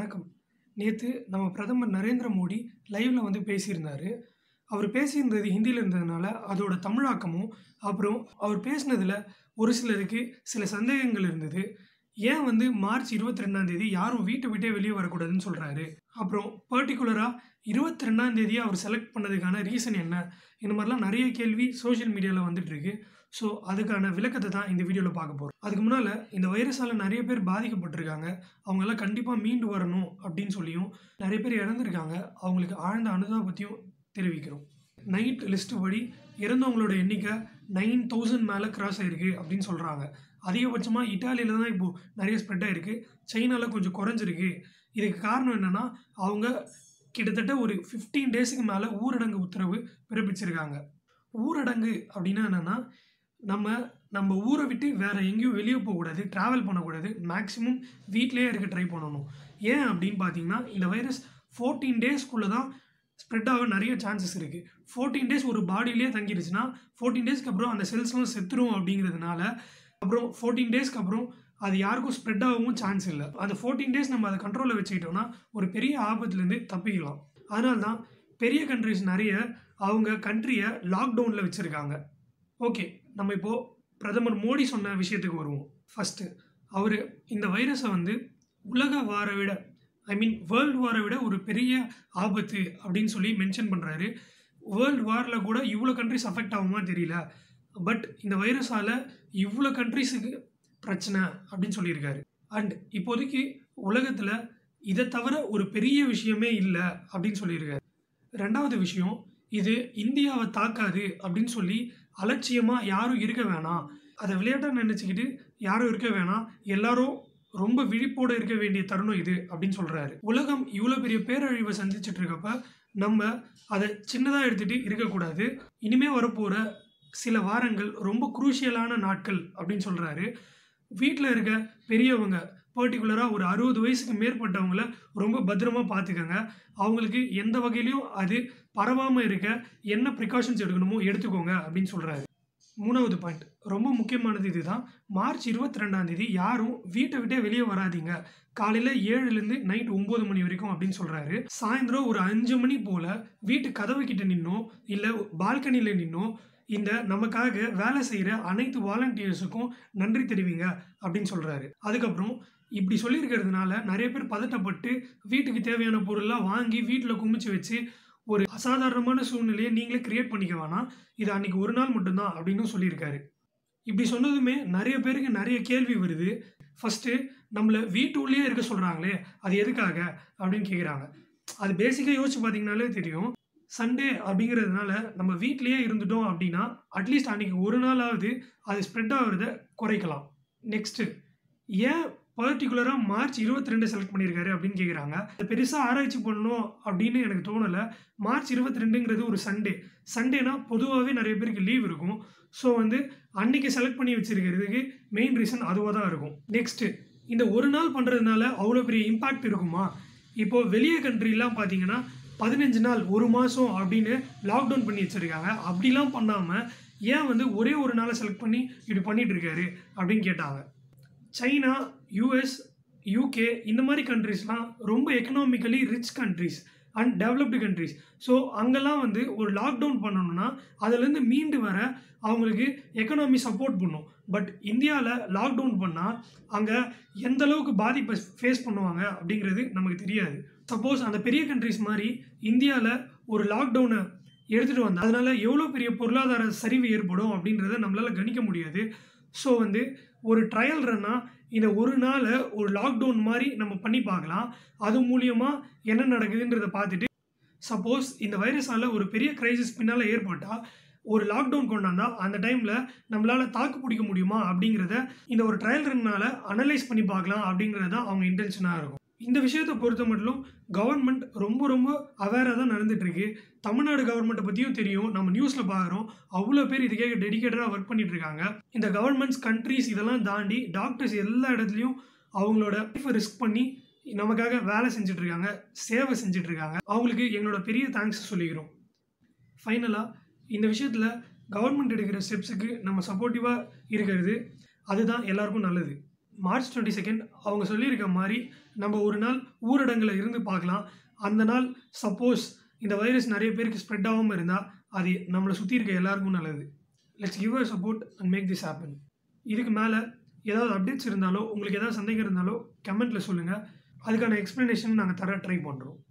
வணக்கம் நேற்று நம்ம பிரதமர் நரேந்திர மோடி லைவ்ல வந்து பேசியிருந்தாரு அவர் பேசியிருந்தது ஹிந்தியில் இருந்ததுனால அதோட தமிழாக்கமும் அப்புறம் அவர் பேசினதில் ஒரு சிலருக்கு சில சந்தேகங்கள் இருந்தது ஏன் வந்து மார்ச் இருபத்தி ரெண்டாம் தேதி யாரும் வீட்டை விட்டே வெளியே வரக்கூடாதுன்னு சொல்கிறாரு அப்புறம் பர்டிகுலராக இருபத்தி ரெண்டாம் தேதியை அவர் செலக்ட் பண்ணதுக்கான ரீசன் என்ன இந்த மாதிரிலாம் நிறைய கேள்வி சோஷியல் மீடியாவில் வந்துட்டு இருக்கு ஸோ அதுக்கான விளக்கத்தை தான் இந்த வீடியோவில் பார்க்க போகிறோம் அதுக்கு முன்னால் இந்த வைரஸால் நிறைய பேர் பாதிக்கப்பட்டிருக்காங்க அவங்கெல்லாம் கண்டிப்பாக மீண்டு வரணும் அப்படின்னு சொல்லியும் நிறைய பேர் இறந்துருக்காங்க அவங்களுக்கு ஆழ்ந்த அனுதாபத்தையும் தெரிவிக்கிறோம் நைட் லிஸ்ட்டு படி இறந்தவங்களோட எண்ணிக்கை நைன் தௌசண்ட் மேலே கிராஸ் ஆயிருக்கு அப்படின்னு சொல்கிறாங்க அதிகபட்சமாக இட்டாலியில் தான் இப்போது நிறைய ஸ்ப்ரெட் ஆயிருக்கு சைனாவில் கொஞ்சம் குறைஞ்சிருக்கு இதுக்கு காரணம் என்னென்னா அவங்க கிட்டத்தட்ட ஒரு ஃபிஃப்டீன் டேஸுக்கு மேலே ஊரடங்கு உத்தரவு பிறப்பிச்சிருக்காங்க ஊரடங்கு அப்படின்னா என்னென்னா நம்ம நம்ம ஊரை விட்டு வேறு எங்கேயும் வெளியே போகக்கூடாது ட்ராவல் பண்ணக்கூடாது மேக்ஸிமம் வீட்டிலேயே இருக்க ட்ரை பண்ணணும் ஏன் அப்படின்னு பார்த்தீங்கன்னா இந்த வைரஸ் ஃபோர்டீன் டேஸ்க்குள்ளே தான் ஸ்ப்ரெட் ஆக நிறைய சான்சஸ் இருக்குது ஃபோர்டீன் டேஸ் ஒரு பாடியிலே தங்கிருச்சுன்னா ஃபோர்டீன் டேஸ்க்கு அப்புறம் அந்த செல்ஸ்லாம் செத்துரும் அப்படிங்கிறதுனால அப்புறம் ஃபோர்டீன் டேஸ்க்கு அப்புறம் அது யாருக்கும் ஸ்ப்ரெட் ஆகவும் சான்ஸ் இல்லை அந்த ஃபோர்டீன் டேஸ் நம்ம அதை கண்ட்ரோலில் வச்சுக்கிட்டோம்னா ஒரு பெரிய ஆபத்துலேருந்து தப்பிக்கலாம் அதனால தான் பெரிய கண்ட்ரிஸ் நிறைய அவங்க கண்ட்ரியை லாக்டவுனில் வச்சுருக்காங்க ஓகே நம்ம இப்போது பிரதமர் மோடி சொன்ன விஷயத்துக்கு வருவோம் ஃபஸ்ட்டு அவர் இந்த வைரஸை வந்து உலக வாரை விட ஐ மீன் வேர்ல்டு வாரை விட ஒரு பெரிய ஆபத்து அப்படின்னு சொல்லி மென்ஷன் பண்ணுறாரு வேர்ல்டு வாரில் கூட இவ்வளோ கண்ட்ரிஸ் அஃபெக்ட் ஆகுமா தெரியல பட் இந்த வைரஸால் இவ்வளோ கண்ட்ரிஸுக்கு பிரச்சனை அப்படின்னு சொல்லியிருக்காரு அண்ட் இப்போதைக்கு உலகத்தில் இதை தவிர ஒரு பெரிய விஷயமே இல்லை அப்படின்னு சொல்லியிருக்காரு ரெண்டாவது விஷயம் இது இந்தியாவை தாக்காது அப்படின்னு சொல்லி அலட்சியமாக யாரும் இருக்க வேணாம் அதை விளையாட்டாக நினச்சிக்கிட்டு யாரும் இருக்க வேணாம் எல்லாரும் ரொம்ப விழிப்போடு இருக்க வேண்டிய தருணம் இது அப்படின்னு சொல்கிறாரு உலகம் இவ்வளோ பெரிய பேரழிவை சந்திச்சுட்டு இருக்கப்ப நம்ம அதை சின்னதாக எடுத்துகிட்டு இருக்கக்கூடாது இனிமேல் வரப்போகிற சில வாரங்கள் ரொம்ப குரூஷியலான நாட்கள் அப்படின்னு சொல்கிறாரு வீட்டில் இருக்க பெரியவங்க பர்டிகுலராக ஒரு அறுபது வயசுக்கு மேற்பட்டவங்கள ரொம்ப பத்திரமா பார்த்துக்கங்க அவங்களுக்கு எந்த வகையிலையும் அது பரவாமல் இருக்க என்ன ப்ரிகாஷன்ஸ் எடுக்கணுமோ எடுத்துக்கோங்க அப்படின்னு சொல்கிறாரு மூணாவது பாயிண்ட் ரொம்ப முக்கியமானது இதுதான் மார்ச் இருபத்தி ரெண்டாம் தேதி யாரும் வீட்டை விட்டே வெளியே வராதீங்க காலையில் ஏழுலேருந்து நைட் ஒம்பது மணி வரைக்கும் அப்படின்னு சொல்கிறாரு சாயந்தரம் ஒரு அஞ்சு மணி போல் வீட்டு கதவு கிட்ட நின்னோ இல்லை பால்கனியில் நின்னோ இந்த நமக்காக வேலை செய்கிற அனைத்து வாலண்டியர்ஸுக்கும் நன்றி தெரிவிங்க அப்படின்னு சொல்கிறாரு அதுக்கப்புறம் இப்படி சொல்லியிருக்கிறதுனால நிறைய பேர் பதட்டப்பட்டு வீட்டுக்கு தேவையான பொருள்லாம் வாங்கி வீட்டில் குமிச்சு வச்சு ஒரு அசாதாரணமான சூழ்நிலையை நீங்களே கிரியேட் பண்ணிக்க வேணாம் இது அன்னைக்கு ஒரு நாள் மட்டும்தான் அப்படின்னு சொல்லியிருக்காரு இப்படி சொன்னதுமே நிறைய பேருக்கு நிறைய கேள்வி வருது ஃபஸ்ட்டு நம்மளை வீட்டுள்ளேயே இருக்க சொல்கிறாங்களே அது எதுக்காக அப்படின்னு கேட்குறாங்க அது பேசிக்காக யோசிச்சு பார்த்தீங்கனாலே தெரியும் சண்டே அப்படிங்கிறதுனால நம்ம வீட்லேயே இருந்துட்டோம் அப்படின்னா அட்லீஸ்ட் அன்றைக்கி ஒரு நாளாவது அது ஸ்ப்ரெட் ஆகிறத குறைக்கலாம் நெக்ஸ்ட்டு ஏன் பர்டிகுலராக மார்ச் இருபத்தி ரெண்டு செலக்ட் பண்ணியிருக்காரு அப்படின்னு கேட்குறாங்க பெருசாக ஆராய்ச்சி பண்ணணும் அப்படின்னு எனக்கு தோணலை மார்ச் இருபத்தி ரெண்டுங்கிறது ஒரு சண்டே சண்டேனா பொதுவாகவே நிறைய பேருக்கு லீவ் இருக்கும் ஸோ வந்து அன்னைக்கு செலக்ட் பண்ணி வச்சிருக்கிறதுக்கு மெயின் ரீசன் அதுவாக தான் இருக்கும் நெக்ஸ்ட்டு இந்த ஒரு நாள் பண்ணுறதுனால அவ்வளோ பெரிய இம்பேக்ட் இருக்குமா இப்போது வெளியே கண்ட்ரிலாம் பார்த்தீங்கன்னா பதினஞ்சு நாள் ஒரு மாதம் அப்படின்னு லாக்டவுன் பண்ணி வச்சுருக்காங்க அப்படிலாம் பண்ணாமல் ஏன் வந்து ஒரே ஒரு நாளை செலக்ட் பண்ணி இப்படி பண்ணிட்டு இருக்காரு அப்படின்னு கேட்டாங்க சைனா யூஎஸ் யூகே இந்த மாதிரி கண்ட்ரிஸ்லாம் ரொம்ப economically rich countries and developed countries so அங்கெல்லாம் வந்து ஒரு லாக்டவுன் பண்ணணும்னா அதுலேருந்து மீண்டு வர அவங்களுக்கு எக்கனாமி சப்போர்ட் பண்ணும் பட் இந்தியாவில் லாக்டவுன் பண்ணால் அங்கே எந்த அளவுக்கு பாதிப்பை ஃபேஸ் பண்ணுவாங்க அப்படிங்கிறது நமக்கு தெரியாது சப்போஸ் அந்த பெரிய கண்ட்ரிஸ் மாதிரி இந்தியாவில் ஒரு லாக்டவுனை எடுத்துகிட்டு வந்தால் அதனால் எவ்வளோ பெரிய பொருளாதார சரிவு ஏற்படும் அப்படின்றத நம்மளால் கணிக்க முடியாது ஸோ வந்து ஒரு ட்ரையல் ரன்னாக இந்த ஒரு நாளை ஒரு லாக்டவுன் மாதிரி நம்ம பண்ணி பார்க்கலாம் அது மூலியமாக என்ன நடக்குதுன்றதை பார்த்துட்டு சப்போஸ் இந்த வைரஸால் ஒரு பெரிய க்ரைசிஸ் பின்னால் ஏற்பட்டால் ஒரு லாக்டவுன் கொண்டாந்தா அந்த டைமில் நம்மளால் தாக்கு பிடிக்க முடியுமா அப்படிங்கிறத இந்த ஒரு ட்ரையல் ரன்னால் அனலைஸ் பண்ணி பார்க்கலாம் அப்படிங்கிறது தான் அவங்க இன்டென்ஷனாக இருக்கும் இந்த விஷயத்தை பொறுத்த மட்டும் கவர்மெண்ட் ரொம்ப ரொம்ப அவேராக தான் நடந்துகிட்ருக்கு தமிழ்நாடு கவர்மெண்ட்டை பற்றியும் தெரியும் நம்ம நியூஸில் பார்க்குறோம் அவ்வளோ பேர் இதுக்காக டெடிக்கேட்டடாக ஒர்க் பண்ணிட்டு இருக்காங்க இந்த கவர்மெண்ட்ஸ் கண்ட்ரிஸ் இதெல்லாம் தாண்டி டாக்டர்ஸ் எல்லா இடத்துலையும் அவங்களோட லைஃப்பை ரிஸ்க் பண்ணி நமக்காக வேலை செஞ்சுட்டு இருக்காங்க சேவை செஞ்சுட்டு இருக்காங்க அவங்களுக்கு எங்களோட பெரிய தேங்க்ஸ் சொல்லிக்கிறோம் ஃபைனலாக இந்த விஷயத்தில் கவர்மெண்ட் எடுக்கிற ஸ்டெப்ஸுக்கு நம்ம சப்போர்ட்டிவாக இருக்கிறது அதுதான் எல்லாருக்கும் நல்லது மார்ச் டுவெண்ட்டி செகண்ட் அவங்க சொல்லியிருக்க மாதிரி நம்ம ஒரு நாள் ஊரடங்கில் இருந்து பார்க்கலாம் அந்த நாள் சப்போஸ் இந்த வைரஸ் நிறைய பேருக்கு ஸ்ப்ரெட் ஆகாமல் இருந்தால் அது நம்மளை சுற்றி இருக்க எல்லாருக்கும் நல்லது let's give a support and make this happen இதுக்கு மேலே ஏதாவது அப்டேட்ஸ் இருந்தாலோ உங்களுக்கு ஏதாவது சந்தேகம் இருந்தாலோ கமெண்ட்டில் சொல்லுங்கள் அதுக்கான எக்ஸ்ப்ளனேஷன் நாங்கள் தர ட்ரை பண்ணுறோம்